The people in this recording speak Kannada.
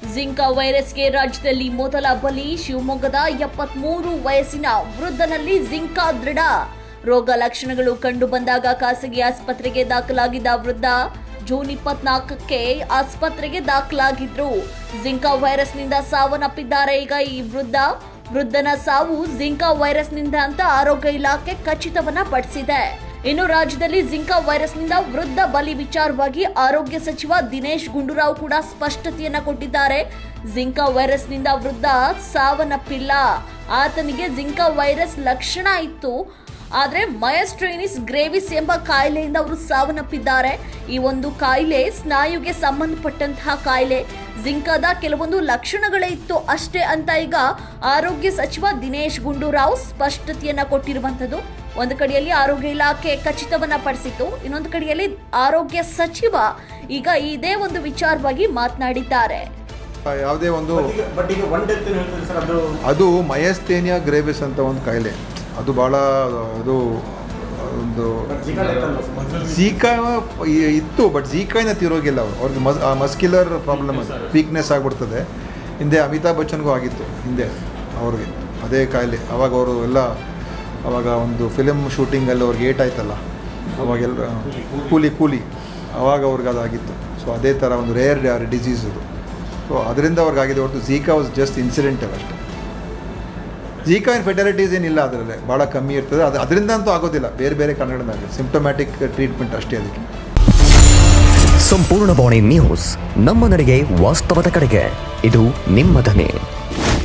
ಜಿಂಕಾ ವೈರಸ್ಗೆ ರಾಜ್ಯದಲ್ಲಿ ಮೊದಲ ಬಲಿ ಶಿವಮೊಗ್ಗದ ಎಪ್ಪತ್ಮೂರು ವಯಸ್ಸಿನ ವೃದ್ಧನಲ್ಲಿ ಜಿಂಕಾ ದೃಢ ರೋಗ ಲಕ್ಷಣಗಳು ಕಂಡು ಬಂದಾಗ ಖಾಸಗಿ ಆಸ್ಪತ್ರೆಗೆ ದಾಖಲಾಗಿದ್ದ ವೃದ್ಧ ಜೂನ್ ಇಪ್ಪತ್ನಾಲ್ಕಕ್ಕೆ ಆಸ್ಪತ್ರೆಗೆ ದಾಖಲಾಗಿದ್ರು ಜಿಂಕಾ ವೈರಸ್ನಿಂದ ಸಾವನ್ನಪ್ಪಿದ್ದಾರೆ ಈಗ ಈ ವೃದ್ಧ ವೃದ್ಧನ ಸಾವು ಜಿಂಕಾ ವೈರಸ್ನಿಂದ ಅಂತ ಆರೋಗ್ಯ ಇಲಾಖೆ ಖಚಿತವನ್ನ ಪಡಿಸಿದೆ ಇನ್ನು ರಾಜ್ಯದಲ್ಲಿ ಜಿಂಕಾ ವೈರಸ್ನಿಂದ ವೃದ್ಧ ಬಲಿ ವಿಚಾರವಾಗಿ ಆರೋಗ್ಯ ಸಚಿವ ದಿನೇಶ್ ಗುಂಡೂರಾವ್ ಕೂಡ ಸ್ಪಷ್ಟತೆಯನ್ನ ಕೊಟ್ಟಿದ್ದಾರೆ ಜಿಂಕಾ ವೈರಸ್ನಿಂದ ವೃದ್ಧ ಸಾವನ್ನಪ್ಪಿಲ್ಲ ಆತನಿಗೆ ಜಿಂಕಾ ವೈರಸ್ ಲಕ್ಷಣ ಇತ್ತು ಆದರೆ ಮಯಸ್ಟ್ರೇನಿಸ್ ಗ್ರೇವಿಸ್ ಎಂಬ ಕಾಯಿಲೆಯಿಂದ ಅವರು ಸಾವನ್ನಪ್ಪಿದ್ದಾರೆ ಈ ಒಂದು ಕಾಯಿಲೆ ಸ್ನಾಯುಗೆ ಸಂಬಂಧಪಟ್ಟಂತಹ ಕಾಯಿಲೆ ಜಿಂಕಾದ ಕೆಲವೊಂದು ಲಕ್ಷಣಗಳೇ ಇತ್ತು ಅಷ್ಟೇ ಅಂತ ಈಗ ಆರೋಗ್ಯ ಸಚಿವ ದಿನೇಶ್ ಗುಂಡೂರಾವ್ ಸ್ಪಷ್ಟತೆಯನ್ನ ಕೊಟ್ಟಿರುವಂತದ್ದು ಒಂದು ಕಡೆಯಲ್ಲಿ ಆರೋಗ್ಯ ಇಲಾಖೆ ಖಚಿತವನ್ನ ಪಡಿಸಿತ್ತು ಇನ್ನೊಂದು ಕಡೆಯಲ್ಲಿ ಆರೋಗ್ಯ ಸಚಿವ ಈಗ ಇದೇ ಒಂದು ವಿಚಾರವಾಗಿ ಮಾತನಾಡಿದ್ದಾರೆ ಯಾವುದೇ ಒಂದು ಬಟ್ ಈಗ ಒನ್ ಡೆತ್ ಹೇಳ್ತಾರೆ ಸರ್ ಅದು ಅದು ಮಯಸ್ತೇನಿಯಾ ಗ್ರೇವಿಸ್ ಅಂತ ಒಂದು ಕಾಯಿಲೆ ಅದು ಭಾಳ ಅದು ಒಂದು ಜಿಗಾ ಡೆತ್ ಅಲ್ವಾ ಸರ್? ಝೀಕಾ ಇ- ಇತ್ತು ಬಟ್ ಝೀಕಾಯಿನ ತೀರೋಗಿಲ್ಲ ಅವರು ಅವ್ರಿಗೆ ಮಸ್ ಮಸ್ಕ್ಯುಲರ್ ಪ್ರಾಬ್ಲಮ್ ವೀಕ್ನೆಸ್ ಆಗಿಬಿಡ್ತದೆ ಹಿಂದೆ ಅಮಿತಾಬ್ ಬಚ್ಚನ್ಗೂ ಆಗಿತ್ತು ಹಿಂದೆ ಅವ್ರಿಗೆ ಅದೇ ಕಾಯಿಲೆ ಅವಾಗ ಅವರು ಎಲ್ಲ ಅವಾಗ ಒಂದು ಫಿಲಿಮ್ ಶೂಟಿಂಗಲ್ಲಿ ಅವ್ರಿಗೆ ಏಟ್ ಆಯ್ತಲ್ಲ ಅವಾಗೆಲ್ಲ ಕೂಲಿ ಕೂಲಿ ಅವಾಗ ಅವ್ರಿಗೆ ಅದಾಗಿತ್ತು ಸೊ ಅದೇ ಥರ ಒಂದು ರೇರ್ ಡಿಸೀಸ್ ಇದು ಸೊ ಅದರಿಂದ ಅವ್ರಿಗೆ ಆಗಿದೆ ಹೊರತು ಝೀಕಾ ವಾಸ್ ಜಸ್ಟ್ ಇನ್ಸಿಡೆಂಟಲ್ ಅಷ್ಟೇ ಝೀಕಾ ಇನ್ ಫೆಟಲಿಟೀಸ್ ಏನಿಲ್ಲ ಅದರಲ್ಲೇ ಭಾಳ ಕಮ್ಮಿ ಇರ್ತದೆ ಅದು ಅದರಿಂದ ಅಂತೂ ಆಗೋದಿಲ್ಲ ಬೇರೆ ಬೇರೆ ಕಾರಣಗಳಿಂದ ಸಿಂಪ್ಟಮ್ಯಾಟಿಕ್ ಟ್ರೀಟ್ಮೆಂಟ್ ಅಷ್ಟೇ ಅದಕ್ಕೆ ಸಂಪೂರ್ಣ ಬಾಣಿ ನ್ಯೂಸ್ ನಮ್ಮ ನಡೆಗೆ ವಾಸ್ತವದ ಕಡೆಗೆ ಇದು ನಿಮ್ಮ ಧ್ವನಿ